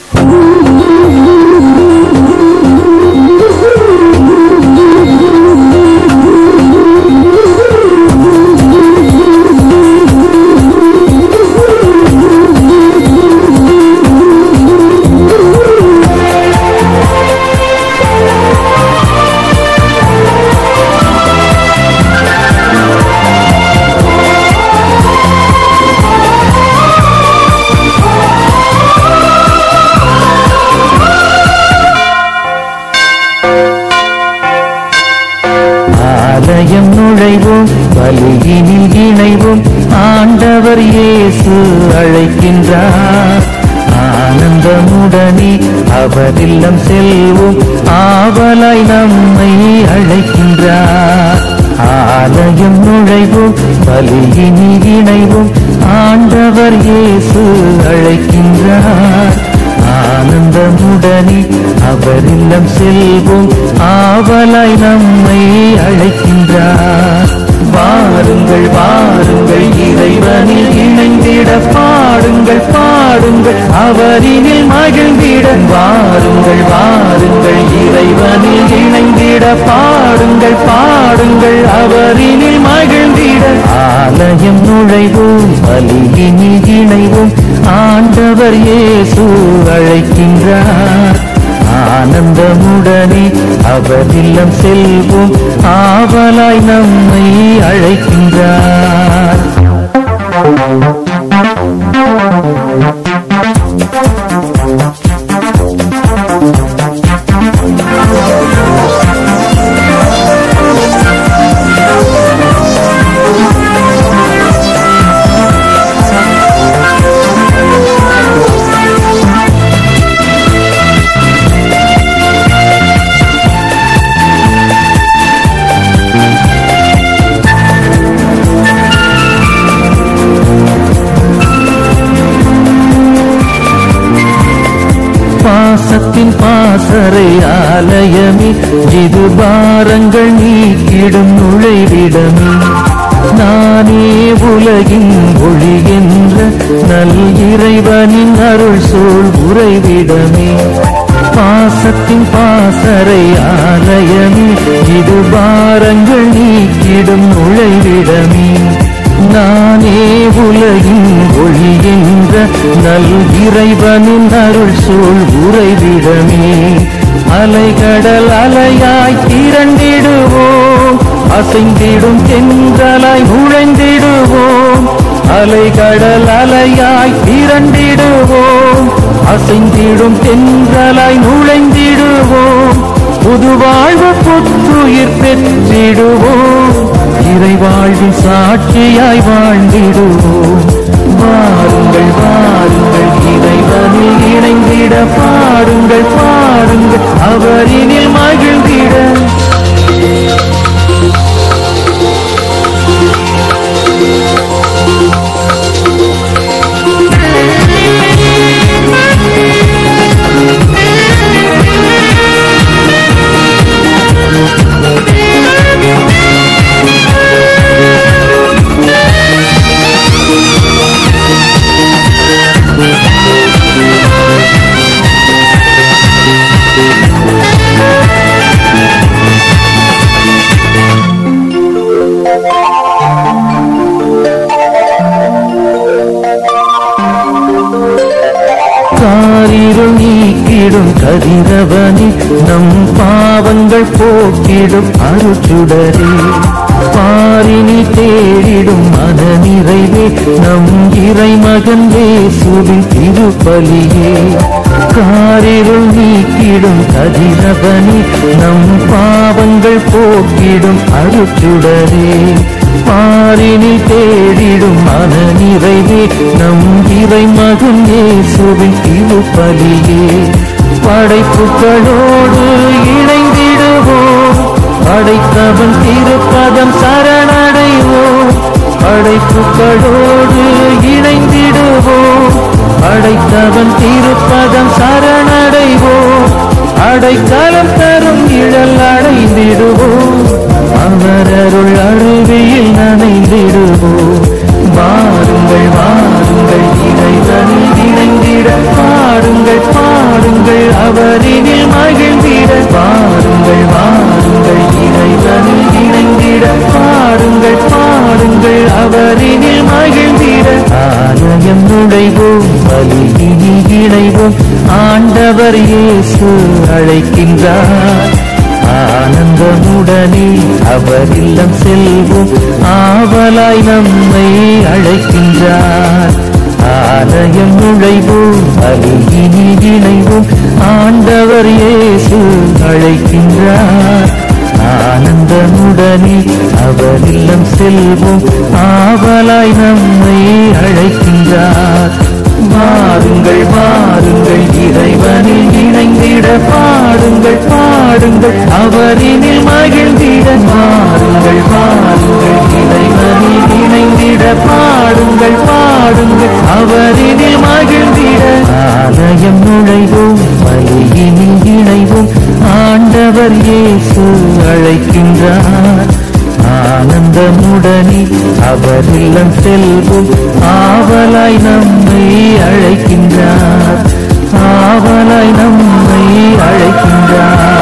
ஆலயம் நுழைவோம் பலியினில் இணைவோம் ஆண்டவர் இயேசு அழைக்கின்றார் ஆனந்தமுடனே அவர் இல்லம் செல்வோம் ஆவலாய் நம்மை அழைக்கின்றார் ஆலயம் நுழைவோம் பலியினில் இணைவோம் ஆண்டவர் இயேசு அழைக்கின்றார் ஆனந்தமுடனே அவர் இல்லம் செல்வோம் ஆவலாய் நம்மை அழைக்கின்றார் வாருங்கள் வாருங்கள் இறைவனில் இணைந்திட பாடுங்கள் பாடுங்கள் அவரினில் மகிழ்ந்திட வாருங்கள் வாருங்கள் இறைவனில் இணைந்திட பாடுங்கள் பாடுங்கள் அவரினில் மகிழ்ந்திட ஆலயம் நுழைவோம் பலியினில் இணைவோம் ஆண்டவர் இயேசு அழைக்கின்றார் ஆனந்தமுடனே அவர் இல்லம் செல்வோம் ஆவலாய் நம்மை அழைக்கின்றார் பாசத்தின் பாசறை ஆலயமே இது பாரங்கள் நீக்கிடும் நுழைவிடமே நானே உலகின் ஒளி என்ற நல் இறைவனின் அருள் சூழ் உறைவிடமே பாசத்தின் பாசறை ஆலயமே இது பாரங்கள் நீக்கிடும் நுழைவிடமே நானே உலகின் ஒளி என்ற நல் இறைவனின் அருள் சூழ் உறைவிடமே அலைகடல் அலையாய் திரண்டிடுவோம் அசைந்திடும் தென்றலாய் நுழைந்திடுவோம் அலைகடல் அலையாய் திரண்டிடுவோம் அசைந்திடும் தென்றலாய் நுழைந்திடுவோம் புது வாழ்வு புத்துயிர் பெற்றிடுவோம் இறைவாழ்வின் சாட்சியாய் வாழ்ந்திடுவோம் வாருங்கள் வாருங்கள் இறைவனில் இணைந்திட பாடுங்கள் பாடுங்கள் அவரினில் மகிழ்ந்திட காரிருள் நீக்கிடும் கதிரவனே நம் பாவங்கள் போக்கிடும் அருச்சுடரே பாரினி தேடிடும் மன நிறைவே நம் இறை மகன் இயேசுவின் திருப்பலியே காரிருள் நீக்கிடும் கதிரவனே நம் பாவங்கள் போக்கிடும் அருச்சுடரே பாரினி தேடிடும் மன நிறைவே நம் இறை மகன் இயேசுவின் திருப்பலியே படைப்புகளோடு இணைந்திடுவோம் படைத்தவன் திருப்பதம் சரணடைவோம் படைப்புகளோடு இணைந்திடுவோம் படைத்தவன் திருப்பதம் சரணடைவோம் அடைக்கலம் தரும் இழல் அடைந்திடுவோம் அவரருள் அழுவியில் நனைந்திடுவோம் வாருங்கள் வாருங்கள் இறைவனில் இணைந்திட பாடுங்கள் பாடுங்கள் பலியினில் இணைவோம் ஆண்டவர் இயேசு அழைக்கின்றார் ஆனந்தமுடனே அவர் இல்லம் செல்வோம் ஆவலாய் நம்மை அழைக்கின்றார் ஆலயம் நுழைவோம் பலியினில் இணைவோம் ஆண்டவர் இயேசு அழைக்கின்றார் ஆனந்தமுடனே அவர் இல்லம் செல்வோம் ஆவலாய் நம்மை அழைக்கின்றார் வாருங்கள் வாருங்கள் இறைவனில் இணைந்திட பாடுங்கள் பாடுங்கள் அவரினில் மகிழ்ந்திட வாருங்கள் வாருங்கள் இறைவனில் இணைந்திட பாடுங்கள் பாடுங்கள் அவரினில் மகிழ்ந்திட ஆலயம் நுழைவோம் பலியினில் இணைவோம் ஆண்டவர் இயேசு அழைக்கின்றார் ஆனந்தமுடனே அவர் இல்லம் செல்வோம் ஆவலாய் நம்மை அழைக்கின்றார் ஆவலாய் நம்மை அழைக்கின்றார்